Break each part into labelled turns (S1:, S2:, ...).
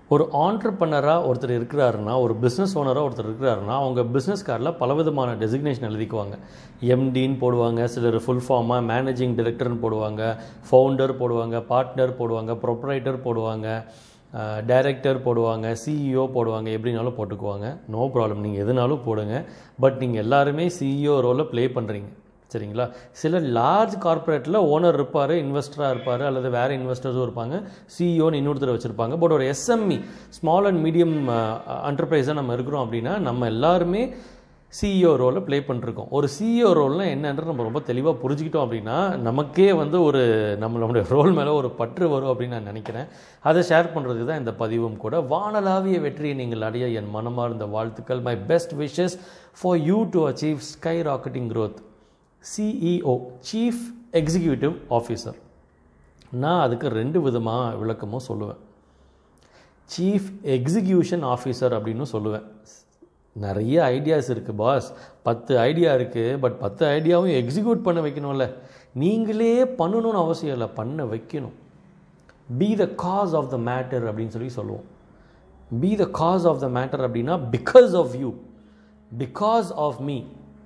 S1: ஒரு ஆண்டர்பனராக ஒருத்தர் இருக்கிறாருன்னா ஒரு பிஸ்னஸ் ஓனராக ஒருத்தர் இருக்கிறாருன்னா அவங்க பிஸ்னஸ் கார்டில் பலவிதமான டெசிக்னேஷன் எழுதிக்குவாங்க எம்டின்னு போடுவாங்க சிலர் ஃபுல் ஃபார்மாக மேனேஜிங் டைரக்டர்னு போடுவாங்க ஃபவுண்டர் போடுவாங்க பார்ட்னர் போடுவாங்க ப்ரொப்ரைட்டர் போடுவாங்க டைரக்டர் போடுவாங்க சிஇஓ போடுவாங்க எப்படினாலும் போட்டுக்குவாங்க நோ ப்ராப்ளம் நீங்கள் எதுனாலும் போடுங்க பட் நீங்கள் எல்லாருமே சிஇஓ ரோலில் ப்ளே பண்ணுறீங்க சரிங்களா சில லார்ஜ் கார்ப்பரேட்டில் ஓனர் இருப்பார் இன்வெஸ்டராக இருப்பார் அல்லது வேறு இன்வெஸ்டர்ஸும் இருப்பாங்க சிஇஓன்னு இன்னொருத்தர் வச்சுருப்பாங்க பட் ஒரு எஸ்எம்இ ஸ்மால் அண்ட் மீடியம் என்டர்பிரைஸாக நம்ம இருக்கிறோம் அப்படின்னா நம்ம எல்லாருமே சிஇஓ ரோலை ப்ளே பண்ணிருக்கோம் ஒரு சிஇஓ ரோல்னால் என்னன்றது நம்ம ரொம்ப தெளிவாக புரிஞ்சுக்கிட்டோம் அப்படின்னா நமக்கே வந்து ஒரு நம்மளுடைய ரோல் மேலே ஒரு பற்று வரும் அப்படின்னு நான் நினைக்கிறேன் அதை ஷேர் பண்ணுறதுக்கு தான் இந்த பதிவும் கூட வானலாவிய வெற்றியை நீங்கள் அடைய என் மனமார்ந்த வாழ்த்துக்கள் my best wishes for you to achieve sky rocketing growth CEO chief executive officer நான் அதுக்கு ரெண்டு விதமாக விளக்கமும் சொல்லுவேன் சீஃப் எக்ஸிக்யூஷன் ஆஃபீஸர் அப்படின்னு சொல்லுவேன் நிறைய ஐடியாஸ் இருக்குது பாஸ் பத்து ஐடியா இருக்குது பட் பத்து ஐடியாவும் எக்ஸிக்யூட் பண்ண வைக்கணும்ல நீங்களே பண்ணணும்னு அவசியம் இல்லை பண்ண வைக்கணும் be the cause of the matter அப்படின்னு சொல்லி சொல்லுவோம் be the cause of the matter அப்படின்னா because of you because of me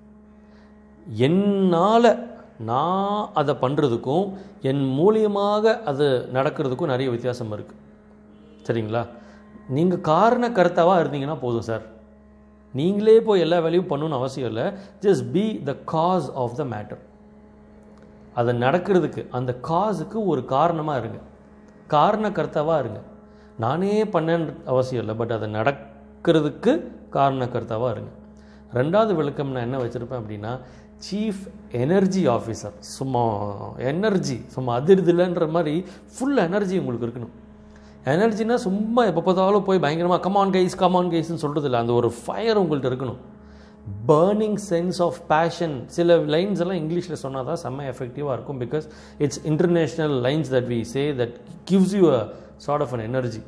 S1: என்னால் நான் அதை பண்ணுறதுக்கும் என் மூலியமாக அது நடக்கிறதுக்கும் நிறைய வித்தியாசம் இருக்குது சரிங்களா நீங்கள் காரண கருத்தாவாக இருந்தீங்கன்னா போதும் சார் நீங்களே போய் எல்லா வேலையும் பண்ணணும்னு அவசியம் இல்லை just be the cause of the matter அது நடக்கிறதுக்கு அந்த காஸுக்கு ஒரு காரணமாக இருங்க காரண கர்த்தாவாக இருங்க நானே பண்ணேன்னு அவசியம் இல்லை பட் அதை நடக்கிறதுக்கு காரண கர்த்தாவாக இருங்க ரெண்டாவது விளக்கம் நான் என்ன வச்சுருப்பேன் அப்படின்னா சீஃப் எனர்ஜி ஆஃபீஸர் சும்மா எனர்ஜி சும்மா அதிர்தில்லைன்ற மாதிரி ஃபுல் எனர்ஜி உங்களுக்கு இருக்கணும் எனர்ஜினா சும்மா எப்போ பார்த்தாலும் போய் பயங்கரமாக கமான் கைஸ் கமான் கைஸ்ன்னு சொல்கிறது இல்லை அந்த ஒரு ஃபயர் உங்கள்கிட்ட இருக்கணும் பேர்னிங் சென்ஸ் ஆஃப் பேஷன் சில லைன்ஸ் எல்லாம் இங்கிலீஷில் சொன்னால் தான் செம்ம எஃபெக்டிவாக இருக்கும் because it's international lines that we say that gives you a sort of an energy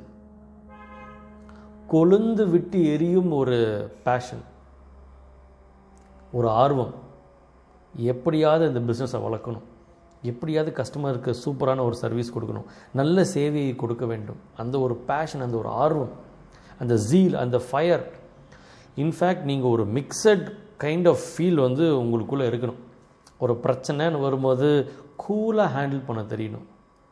S1: கொழுந்து விட்டு எரியும் ஒரு பேஷன் ஒரு ஆர்வம் எப்படியாவது இந்த பிஸ்னஸை வளர்க்கணும் எப்படியாவது கஸ்டமருக்கு சூப்பரான ஒரு சர்வீஸ் கொடுக்கணும் நல்ல சேவையை கொடுக்க வேண்டும் அந்த ஒரு பேஷன் அந்த ஒரு ஆர்வம் அந்த ஜீல் அந்த ஃபயர் இன்ஃபேக்ட் நீங்கள் ஒரு மிக்சட் கைண்ட் ஆஃப் ஃபீல் வந்து உங்களுக்குள்ளே இருக்கணும் ஒரு பிரச்சனைன்னு வரும்போது கூலாக ஹேண்டில் பண்ண தெரியணும்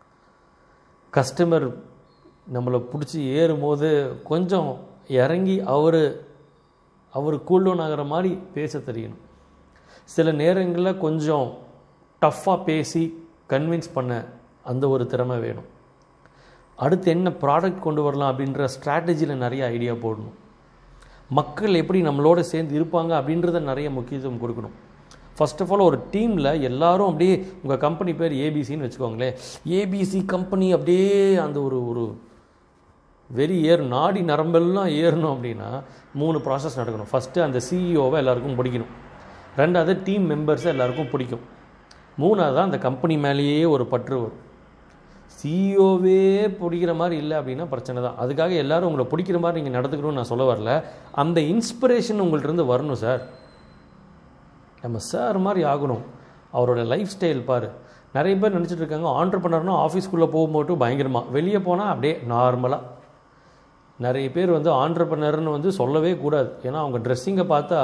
S1: கஸ்டமர் நம்மளை பிடிச்சி ஏறும்போது கொஞ்சம் இறங்கி அவர் அவர் கூல்டவுன் ஆகிற மாதிரி பேச தெரியணும் சில நேரங்களில் கொஞ்சம் டஃப்பாக பேசி கன்வின்ஸ் பண்ண அந்த ஒரு திறமை வேணும் அடுத்து என்ன ப்ராடக்ட் கொண்டு வரலாம் அப்படின்ற ஸ்ட்ராட்டஜியில் நிறைய ஐடியா போடணும் மக்கள் எப்படி நம்மளோட சேர்ந்து இருப்பாங்க அப்படின்றத நிறைய முக்கியத்துவம் கொடுக்கணும் ஃபர்ஸ்ட் ஆஃப் ஆல் ஒரு டீமில் எல்லாரும் அப்படியே உங்கள் கம்பெனி பேர் ஏபிசின்னு வச்சுக்கோங்களேன் ஏபிசி கம்பெனி அப்படியே அந்த ஒரு ஒரு வெறி ஏறு நாடி நரம்பெல்லாம் ஏறணும் அப்படின்னா மூணு ப்ராசஸ் நடக்கணும் ஃபஸ்ட்டு அந்த சிஇஓவை எல்லாருக்கும் பிடிக்கணும் ரெண்டாவது டீம் மெம்பர்ஸை எல்லாருக்கும் பிடிக்கும் மூணாவது தான் அந்த கம்பெனி மேலேயே ஒரு பற்று வரும் சிஇஓவே பிடிக்கிற மாதிரி இல்லை அப்படின்னா பிரச்சனை தான் அதுக்காக எல்லாரும் உங்களை பிடிக்கிற மாதிரி நீங்கள் நடந்துக்கணும்னு நான் சொல்ல வரல அந்த இன்ஸ்பிரேஷன் உங்கள்கிட்ட வரணும் சார் நம்ம சார் மாதிரி ஆகணும் அவரோட லைஃப் ஸ்டைல் பாரு நிறைய பேர் நினச்சிட்டு இருக்காங்க ஆண்டர்பனர்னா ஆஃபீஸ்க்குள்ளே போகும்போது பயங்கரமாக வெளியே போனால் அப்படியே நார்மலாக நிறைய பேர் வந்து ஆண்டர்பனர்னு வந்து சொல்லவே கூடாது ஏன்னா அவங்க ட்ரெஸ்ஸிங்கை பார்த்தா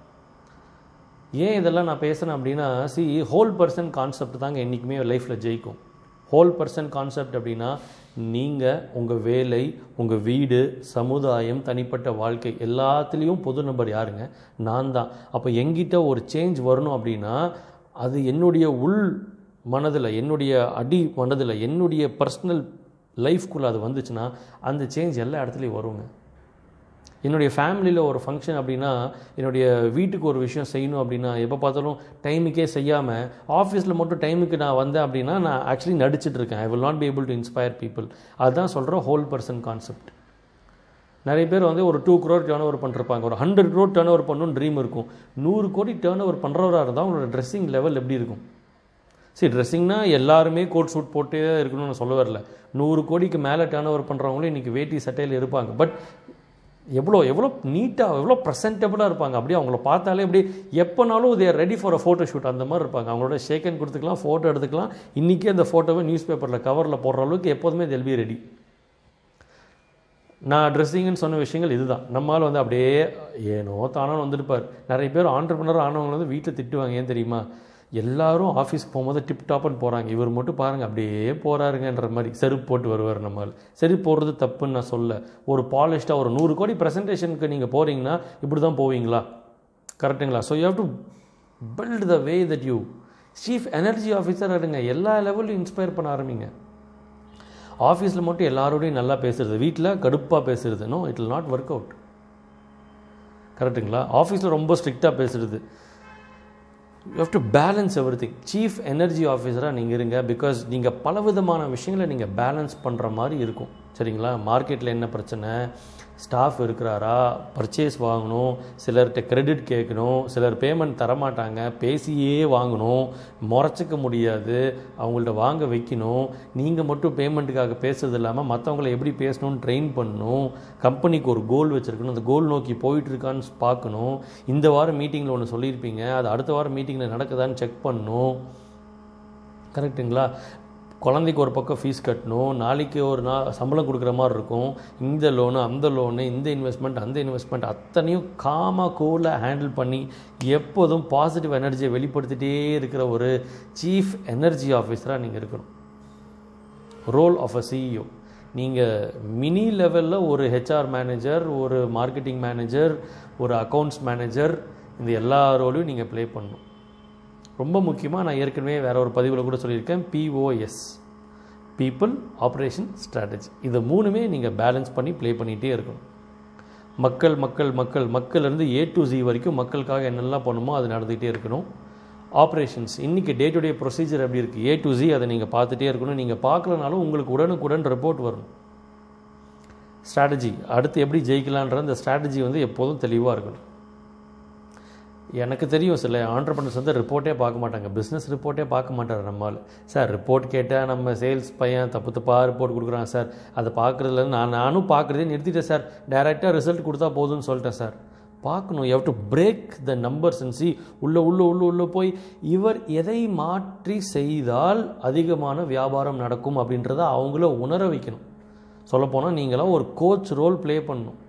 S1: ஏன் இதெல்லாம் நான் பேசுகிறேன் அப்படின்னா சி ஹோல் பர்சன் கான்செப்ட் தாங்க என்றைக்குமே லைஃப்பில் ஜெயிக்கும் ஹோல் பர்சன் கான்செப்ட் அப்படின்னா நீங்கள் உங்கள் வேலை உங்கள் வீடு சமுதாயம் தனிப்பட்ட வாழ்க்கை எல்லாத்துலேயும் பொது நபர் யாருங்க நான் தான் அப்போ எங்கிட்ட ஒரு சேஞ்ச் வரணும் அப்படின்னா அது என்னுடைய உள் மனதில் என்னுடைய அடி மனதில் என்னுடைய பர்சனல் லைஃப்குள்ளே அது வந்துச்சுன்னா அந்த சேஞ்ச் எல்லா இடத்துலையும் வருங்க என்னுடைய ஃபேமிலியில் ஒரு ஃபங்க்ஷன் அப்படின்னா என்னுடைய வீட்டுக்கு ஒரு விஷயம் செய்யணும் அப்படின்னா எப்போ பார்த்தாலும் டைமுக்கே செய்யாமல் ஆஃபீஸில் மட்டும் டைமுக்கு நான் வந்தேன் அப்படின்னா நான் ஆக்சுவலி நடிச்சிட்டு இருக்கேன் I will not be able to inspire people அதுதான் சொல்கிற ஹோல் பர்சன் கான்செப்ட் நிறைய பேர் வந்து ஒரு டூ க்ரோர் டேர்ன் ஓவர் பண்ணிருப்பாங்க ஒரு ஹண்ட்ரட் க்ரோர் டேர்ன் ஓவர் பண்ணணும்னு ட்ரீம் இருக்கும் நூறு கோடி டேர்ன் ஓவர் பண்ணுறவராக இருந்தால் உங்களோட ட்ரெஸ்ஸிங் லெவல் எப்படி இருக்கும் சரி ட்ரெஸ்ஸிங்னா எல்லாருமே கோட் சூட் போட்டே இருக்கணும்னு நான் சொல்ல வரல நூறு கோடிக்கு மேலே டேர்ன் ஓவர் பண்ணுறவங்களும் இன்றைக்கி வேட்டி சட்டையில் இருப்பாங்க பட் எவ்வளோ எவ்வளோ நீட்டாக எவ்வளோ ப்ரெசன்டபுளாக இருப்பாங்க அப்படியே அவங்கள பார்த்தாலே அப்படியே எப்போனாலும் they're ready for a photo shoot அந்த மாதிரி இருப்பாங்க அவங்களோட ஷேக்கன் கொடுத்துக்கலாம் ஃபோட்டோ எடுத்துக்கலாம் இன்றைக்கே அந்த ஃபோட்டோவை நியூஸ் பேப்பரில் கவரில் போடுற அளவுக்கு எப்போதுமே தெல் பி ரெடி நான் ட்ரெஸ்ஸிங்னு சொன்ன விஷயங்கள் இதுதான் நம்மால் வந்து அப்படியே ஏனோ தானோ வந்துருப்பார் நிறைய பேர் ஆண்டர்பனர் ஆனவங்க வந்து வீட்டில் திட்டுவாங்க ஏன் தெரியுமா எல்லாரும் ஆஃபீஸ்க்கு போகும்போது டிப் டாப்னு போகிறாங்க இவர் மட்டும் பாருங்கள் அப்படியே போகிறாருங்கன்ற மாதிரி செருப்பு போட்டு வருவார் நம்மால் செருப்பு போடுறது தப்புன்னு நான் சொல்ல ஒரு பாலிஷ்டாக ஒரு நூறு கோடி ப்ரெசன்டேஷனுக்கு நீங்கள் போகிறீங்கன்னா இப்படி தான் போவீங்களா கரெக்டுங்களா so you have to build the way that you chief energy officer இருங்க எல்லா லெவல்லையும் இன்ஸ்பயர் பண்ண ஆரம்பிங்க ஆஃபீஸில் மட்டும் எல்லாரோடையும் நல்லா பேசுறது வீட்டில் கடுப்பாக பேசுறது no it will not work out கரெக்டுங்களா ஆஃபீஸில் ரொம்ப ஸ்ட்ரிக்டாக பேசுறது you have to balance everything chief energy ஆஃபீஸராக நீங்கள் இருங்க பிகாஸ் நீங்கள் பலவிதமான விஷயங்களை நீங்கள் பேலன்ஸ் பண்ணுற மாதிரி இருக்கும் சரிங்களா மார்க்கெட்டில் என்ன பிரச்சனை ஸ்டாஃப் இருக்கிறாரா பர்ச்சேஸ் வாங்கணும் சிலர்கிட்ட கிரெடிட் கேட்கணும் சிலர் பேமெண்ட் தரமாட்டாங்க பேசியே வாங்கணும் முறைச்சிக்க முடியாது அவங்கள்ட்ட வாங்க வைக்கணும் நீங்கள் மட்டும் பேமெண்ட்டுக்காக பேசுறது இல்லாமல் மற்றவங்கள எப்படி பேசணும்னு ட்ரெயின் பண்ணணும் கம்பெனிக்கு ஒரு கோல் வச்சுருக்கணும் அந்த கோல் நோக்கி போயிட்டு இருக்கான்னு பார்க்கணும் இந்த வாரம் மீட்டிங்கில் ஒன்று சொல்லியிருப்பீங்க அது அடுத்த வாரம் மீட்டிங்கில் நடக்குதான்னு செக் பண்ணணும் கரெக்டுங்களா குழந்தைக்கு ஒரு பக்கம் ஃபீஸ் கட்டணும் நாளைக்கு ஒரு நாள் சம்பளம் கொடுக்குற மாதிரி இருக்கும் இந்த லோனு அந்த லோனு இந்த இன்வெஸ்ட்மெண்ட் அந்த இன்வெஸ்ட்மெண்ட் அத்தனையும் காமாக கூலாக ஹேண்டில் பண்ணி எப்போதும் பாசிட்டிவ் எனர்ஜியை வெளிப்படுத்திட்டே இருக்கிற ஒரு சீஃப் எனர்ஜி ஆஃபீஸராக நீங்கள் இருக்கணும் ரோல் ஆஃப் அ சிஇஓ நீங்கள் மினி லெவலில் ஒரு ஹெச்ஆர் மேனேஜர் ஒரு மார்க்கெட்டிங் மேனேஜர் ஒரு அக்கௌண்ட்ஸ் மேனேஜர் இந்த எல்லா ரோலையும் நீங்கள் ப்ளே பண்ணணும் ரொம்ப முக்கியமாக நான் ஏற்கனவே வேற ஒரு பதிவில் கூட சொல்லியிருக்கேன் பிஓஎஸ் பீப்புள் ஆப்ரேஷன் ஸ்ட்ராட்டஜி இது மூணுமே நீங்கள் பேலன்ஸ் பண்ணி ப்ளே பண்ணிகிட்டே இருக்கணும் மக்கள் மக்கள் மக்கள் மக்கள்லேருந்து ஏ டு ஜி வரைக்கும் மக்களுக்காக என்னெல்லாம் பண்ணுமோ அது நடந்துகிட்டே இருக்கணும் ஆப்ரேஷன்ஸ் இன்றைக்கி டே டு டே ப்ரொசீஜர் எப்படி இருக்குது ஏ டு ஜி அதை நீங்கள் பார்த்துட்டே இருக்கணும் நீங்கள் பார்க்கலனாலும் உங்களுக்கு உடனுக்குடன் ரிப்போர்ட் வரும் ஸ்ட்ராட்டஜி அடுத்து எப்படி ஜெயிக்கலான்ற அந்த ஸ்ட்ராட்டஜி வந்து எப்போதும் தெளிவாக இருக்கணும் எனக்கு தெரியும் சில ஆண்டர்பனர்ஸ் வந்து ரிப்போர்ட்டே பார்க்க மாட்டாங்க பிஸ்னஸ் ரிப்போர்ட்டே பார்க்க மாட்டார் நம்மால் சார் ரிப்போர்ட் கேட்டால் நம்ம சேல்ஸ் பையன் தப்பு தப்பாக ரிப்போர்ட் கொடுக்குறான் சார் அதை பார்க்குறதுல நான் நானும் பார்க்குறதே நிறுத்திட்டேன் சார் டேரெக்டாக ரிசல்ட் கொடுத்தா போதும்னு சொல்லிட்டேன் சார் பார்க்கணும் you have to break the numbers and see உள்ள உள்ள உள்ள உள்ள போய் இவர் எதை மாற்றி செய்தால் அதிகமான வியாபாரம் நடக்கும் அப்படின்றத அவங்கள உணர வைக்கணும் சொல்லப்போனால் நீங்களாம் ஒரு கோச் ரோல் ப்ளே பண்ணணும்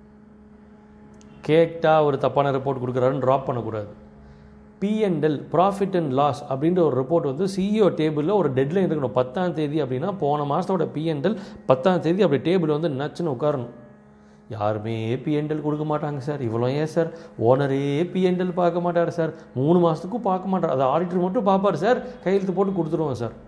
S1: கேட்டால் ஒரு தப்பான ரிப்போர்ட் கொடுக்குறாருன்னு ட்ராப் பண்ணக்கூடாது பிஎன்எல் ப்ராஃபிட் அண்ட் லாஸ் அப்படின்ற ஒரு ரிப்போர்ட் வந்து சிஇஓ டேபிளில் ஒரு டெட்லைன் இருக்கணும் பத்தாம் தேதி அப்படின்னா போன மாதத்தோட பிஎன்எல் பத்தாம் தேதி அப்படி டேபிள் வந்து நச்சுன்னு உட்காரணும் யாருமே பிஎன்எல் கொடுக்க மாட்டாங்க சார் இவ்வளோ ஏன் சார் ஓனரே பிஎன்எல் பார்க்க மாட்டார் சார் மூணு மாதத்துக்கும் பார்க்க மாட்டார் அது ஆடிட்டர் மட்டும் பார்ப்பார் சார் கையெழுத்து போட்டு கொடுத்துருவோம் சார்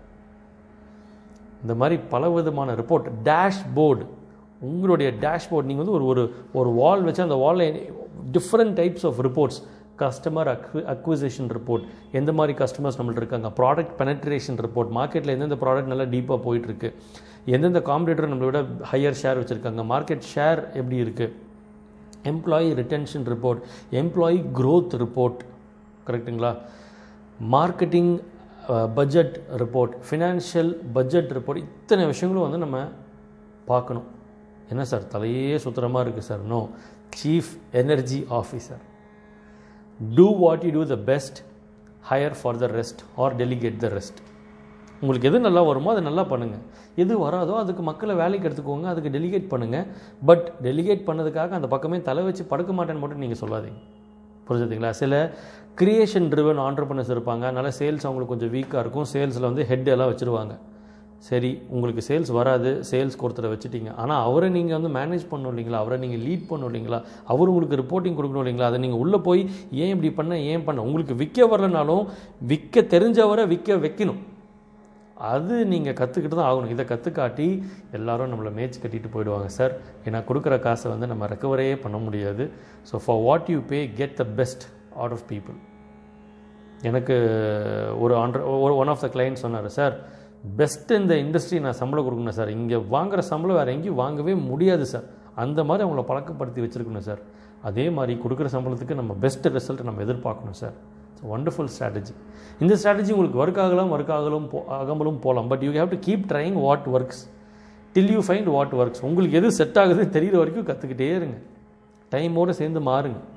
S1: இந்த மாதிரி பல விதமான ரிப்போர்ட் டேஷ்போர்டு உங்களுடைய டேஷ்போர்ட் நீங்கள் வந்து ஒரு ஒரு ஒரு வால் வச்சு அந்த வாலில் different types of reports customer acqui acquisition report எந்த மாதிரி கஸ்டமர்ஸ் நம்மள்ட்ட இருக்காங்க ப்ராடக்ட் பெனட்ரேஷன் ரிப்போர்ட் மார்க்கெட்டில் எந்தெந்த ப்ராடக்ட் நல்லா டீப்பாக போயிட்டுருக்கு எந்தெந்த காம்படிட்டர் நம்மளை விட ஹையர் ஷேர் வச்சுருக்காங்க மார்க்கெட் ஷேர் எப்படி இருக்குது employee retention report employee growth report கரெக்டுங்களா marketing budget report financial budget report இத்தனை விஷயங்களும் வந்து நம்ம பார்க்கணும் என்ன சார் தலையே சுத்தரமாக இருக்குது sir no chief energy officer do what you do the best hire for the rest or delegate the rest உங்களுக்கு எது நல்லா வருமோ அதை நல்லா பண்ணுங்கள் எது வராதோ அதுக்கு மக்களை வேலைக்கு எடுத்துக்கோங்க அதுக்கு டெலிகேட் பண்ணுங்கள் பட் டெலிகேட் பண்ணதுக்காக அந்த பக்கமே தலை வச்சு படுக்க மாட்டேன்னு மட்டும் நீங்கள் சொல்லாதீங்க புரிஞ்சுதுங்களா சில கிரியேஷன் ட்ரிவன் ஆண்டர்பனர்ஸ் இருப்பாங்க அதனால் சேல்ஸ் அவங்களுக்கு கொஞ்சம் வீக்காக இருக்கும் சேல்ஸில் வந்து ஹெட் எல்லாம் வச்சுருவாங்க சரி உங்களுக்கு சேல்ஸ் வராது சேல்ஸ் ஒருத்தரை வச்சுட்டீங்க ஆனால் அவரை நீங்கள் வந்து மேனேஜ் பண்ணணும் இல்லைங்களா அவரை நீங்கள் லீட் பண்ணணும் இல்லைங்களா அவர் உங்களுக்கு ரிப்போர்ட்டிங் கொடுக்கணும் இல்லைங்களா அதை நீங்கள் உள்ளே போய் ஏன் இப்படி பண்ண ஏன் பண்ண உங்களுக்கு விற்க வரலனாலும் விற்க தெரிஞ்சவரை விற்க வைக்கணும் அது நீங்கள் கற்றுக்கிட்டு தான் ஆகணும் இதை கற்றுக்காட்டி எல்லாரும் நம்மளை மேய்ச்சி கட்டிட்டு போயிடுவாங்க சார் ஏன்னா கொடுக்குற காசை வந்து நம்ம ரெக்கவரே பண்ண முடியாது so for what you pay get the best out of people எனக்கு ஒரு ஆண்டர் ஒரு ஒன் ஆஃப் த கிளைண்ட் சொன்னார் சார் பெஸ்ட் இந்த இண்டஸ்ட்ரி நான் சம்பளம் கொடுக்கணும் சார் இங்கே வாங்குற சம்பளம் வேறு எங்கேயும் வாங்கவே முடியாது சார் அந்த மாதிரி அவங்கள பழக்கப்படுத்தி வச்சுருக்கணும் சார் அதே மாதிரி கொடுக்குற சம்பளத்துக்கு நம்ம பெஸ்ட் ரிசல்ட் நம்ம எதிர்பார்க்கணும் சார் இட்ஸ் ஒண்டர்ஃபுல் ஸ்ட்ராட்டஜி இந்த ஸ்ட்ராட்டஜி உங்களுக்கு ஒர்க் ஆகலாம் ஒர்க் ஆகலும் போ ஆகாமலும் போகலாம் but you have to keep trying what works till you find what works உங்களுக்கு எது செட் ஆகுதுன்னு தெரிகிற வரைக்கும் கற்றுக்கிட்டே இருங்க டைமோடு சேர்ந்து மாறுங்க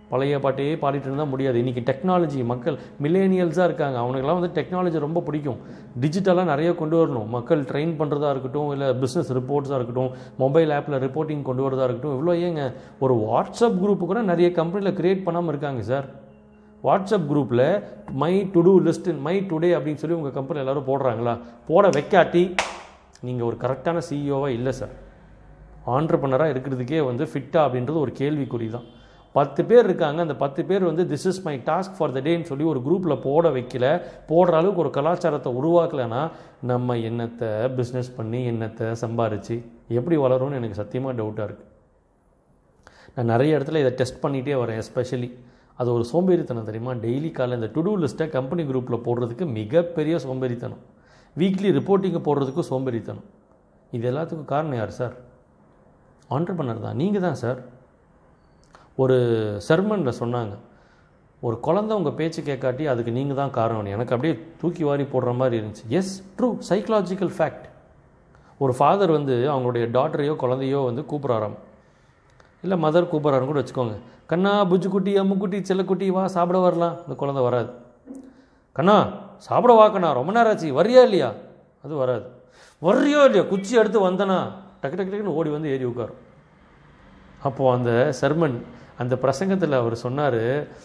S1: பழைய பாட்டையே பாடிட்டு இருந்தால் முடியாது இன்றைக்கி டெக்னாலஜி மக்கள் மில்லேனியல்ஸாக இருக்காங்க அவனுக்கெல்லாம் வந்து டெக்னாலஜி ரொம்ப பிடிக்கும் டிஜிட்டலாக நிறைய கொண்டு வரணும் மக்கள் ட்ரெயின் பண்ணுறதா இருக்கட்டும் இல்லை பிஸ்னஸ் ரிப்போர்ட்ஸாக இருக்கட்டும் மொபைல் ஆப்பில் ரிப்போர்ட்டிங் கொண்டு வரதா இருக்கட்டும் இவ்வளோ ஏங்க ஒரு வாட்ஸ்அப் குரூப்பு கூட நிறைய கம்பெனியில் க்ரியேட் பண்ணாமல் இருக்காங்க சார் வாட்ஸ்அப் குரூப்பில் my to do list my today அப்படின்னு சொல்லி உங்கள் கம்பெனி எல்லோரும் போடுறாங்களா போட வைக்காட்டி நீங்கள் ஒரு கரெக்டான சிஇஓவாக இல்லை சார் ஆண்டர்பனராக இருக்கிறதுக்கே வந்து ஃபிட்டா அப்படின்றது ஒரு கேள்விக்குறி தான் பத்து பேர் இருக்காங்க அந்த பத்து பேர் வந்து this is my task for the டேன்னு சொல்லி ஒரு குரூப்பில் போட வைக்கல போடுற அளவுக்கு ஒரு கலாச்சாரத்தை உருவாக்கலைன்னா நம்ம என்னத்தை பிஸ்னஸ் பண்ணி என்னத்தை சம்பாரிச்சு எப்படி வளரும்னு எனக்கு சத்தியமாக டவுட்டாக இருக்குது நான் நிறைய இடத்துல இதை டெஸ்ட் பண்ணிகிட்டே வரேன் எஸ்பெஷலி அது ஒரு சோம்பேறித்தனம் தெரியுமா டெய்லி காலை இந்த டு டூ லிஸ்ட்டை கம்பெனி குரூப்பில் போடுறதுக்கு மிகப்பெரிய சோம்பேறித்தனம் வீக்லி ரிப்போர்ட்டிங்கை போடுறதுக்கும் சோம்பேறித்தனம் இது எல்லாத்துக்கும் காரணம் யார் சார் ஆண்டர்பனர் தான் நீங்கள் தான் சார் ஒரு செர்மனில் சொன்னாங்க ஒரு குழந்தை உங்கள் பேச்சு கேட்காட்டி அதுக்கு நீங்கள் தான் காரணம் எனக்கு அப்படியே தூக்கி வாரி போடுற மாதிரி இருந்துச்சு எஸ் ட்ரூ சைக்கலாஜிக்கல் ஃபேக்ட் ஒரு ஃபாதர் வந்து அவங்களுடைய டாட்டரையோ குழந்தையோ வந்து கூப்பிட்றாராம் இல்லை மதர் கூப்பிட்றாருன்னு கூட வச்சுக்கோங்க கண்ணா புஜ்ஜுக்குட்டி அம்முக்குட்டி செல்லக்குட்டி வா சாப்பிட வரலாம் இந்த குழந்தை வராது கண்ணா சாப்பிட வா கண்ணா ரொம்ப நேரம் ஆச்சு வரியா இல்லையா அது வராது வர்றியோ இல்லையா குச்சி எடுத்து வந்தனா டக்கு டக்கு டக்குன்னு ஓடி வந்து ஏறி உட்காரும் அப்போது அந்த சர்மன் அந்த பிரசங்கத்தில் அவர் சொன்னார்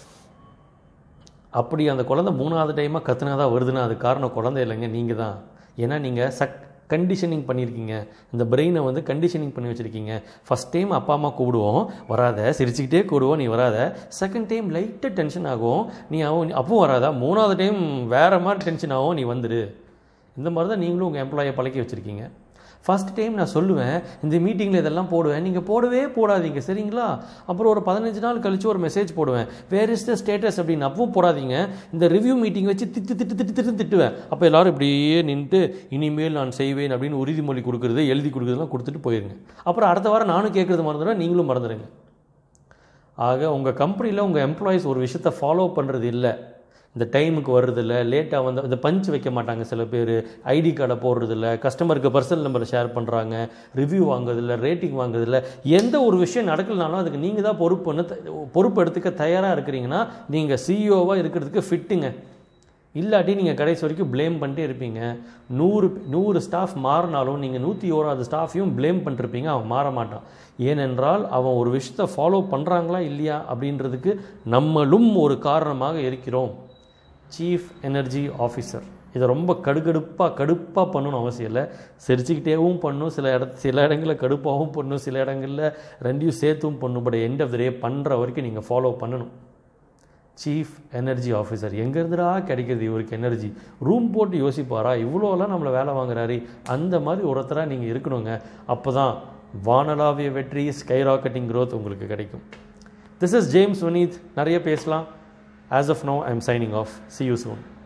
S1: அப்படி அந்த குழந்தை மூணாவது டைமாக கத்துனா தான் வருதுன்னா அது காரணம் குழந்தை இல்லைங்க நீங்கள் தான் ஏன்னா நீங்கள் சக் கண்டிஷனிங் பண்ணியிருக்கீங்க இந்த பிரெயினை வந்து கண்டிஷனிங் பண்ணி வச்சுருக்கீங்க ஃபஸ்ட் டைம் அப்பா அம்மா கூப்பிடுவோம் வராத சிரிச்சுக்கிட்டே கூடுவோம் நீ வராத செகண்ட் டைம் லைட்டாக டென்ஷன் ஆகும் நீ ஆகும் அப்பவும் வராதா மூணாவது டைம் வேறு மாதிரி டென்ஷன் ஆகும் நீ வந்துடு இந்த மாதிரி தான் நீங்களும் உங்கள் எம்ப்ளாயை பழக்கி வச்சுருக்கீங்க ஃபஸ்ட் டைம் நான் சொல்லுவேன் இந்த மீட்டிங்கில் இதெல்லாம் போடுவேன் நீங்கள் போடவே போடாதீங்க சரிங்களா அப்புறம் ஒரு பதினஞ்சு நாள் கழித்து ஒரு மெசேஜ் போடுவேன் வேர் இஸ் த ஸ்டேட்டஸ் அப்படின்னு அப்பவும் போடாதீங்க இந்த ரிவ்யூ மீட்டிங் வச்சு திட்டு திட்டு திட்டு திட்டு திட்டுவேன் அப்போ எல்லோரும் இப்படியே நின்றுட்டு இனிமேல் நான் செய்வேன் அப்படின்னு உறுதிமொழி கொடுக்குறது எழுதி கொடுக்குறதுலாம் கொடுத்துட்டு போயிருங்க அப்புறம் அடுத்த வாரம் நானும் கேட்குறது மறந்துடுவேன் நீங்களும் மறந்துடுங்க ஆக உங்கள் கம்பெனியில் உங்கள் எம்ப்ளாயீஸ் ஒரு விஷயத்தை ஃபாலோ பண்ணுறது இல்லை இந்த டைமுக்கு வர்றதில்ல லேட்டாக வந்து இந்த பஞ்ச் வைக்க மாட்டாங்க சில பேர் ஐடி கார்டை போடுறதில்ல கஸ்டமருக்கு பர்சனல் நம்பரை ஷேர் பண்ணுறாங்க ரிவ்யூ வாங்குறதில்ல ரேட்டிங் வாங்குறதில்ல எந்த ஒரு விஷயம் நடக்கலனாலும் அதுக்கு நீங்கள் தான் பொறுப்புன்னு பொறுப்பு எடுத்துக்க தயாராக இருக்கிறீங்கன்னா நீங்கள் சிஇஓவாக இருக்கிறதுக்கு ஃபிட்டுங்க இல்லாட்டி நீங்கள் கடைசி வரைக்கும் ப்ளேம் பண்ணிட்டே இருப்பீங்க நூறு நூறு ஸ்டாஃப் மாறினாலும் நீங்கள் நூற்றி ஓராது ஸ்டாஃபையும் ப்ளேம் பண்ணிருப்பீங்க அவன் மாற மாட்டான் ஏனென்றால் அவன் ஒரு விஷயத்தை ஃபாலோ பண்ணுறாங்களா இல்லையா அப்படின்றதுக்கு நம்மளும் ஒரு காரணமாக இருக்கிறோம் சீஃப் எனர்ஜி ஆஃபீஸர் இதை ரொம்ப கடுகடுப்பாக கடுப்பாக பண்ணணும்னு அவசியம் இல்லை சிரிச்சுக்கிட்டேவும் பண்ணும் சில இட சில இடங்களில் கடுப்பாகவும் பண்ணும் சில இடங்களில் ரெண்டையும் சேர்த்தும் பண்ணும் but end of the day பண்ணுற வரைக்கும் நீங்கள் ஃபாலோ பண்ணணும் சீஃப் எனர்ஜி ஆஃபீஸர் எங்கேருந்துடா கிடைக்கிறது இவருக்கு எனர்ஜி ரூம் போட்டு யோசிப்பாரா இவ்வளோலாம் நம்மளை வேலை வாங்குறாரு அந்த மாதிரி ஒருத்தராக நீங்கள் இருக்கணுங்க அப்போ தான் வானலாவிய வெற்றி ஸ்கை ராக்கெட்டிங் க்ரோத் உங்களுக்கு கிடைக்கும் திஸ் இஸ் ஜேம்ஸ் வனீத் நிறைய பேசலாம் as of now I am signing off see you soon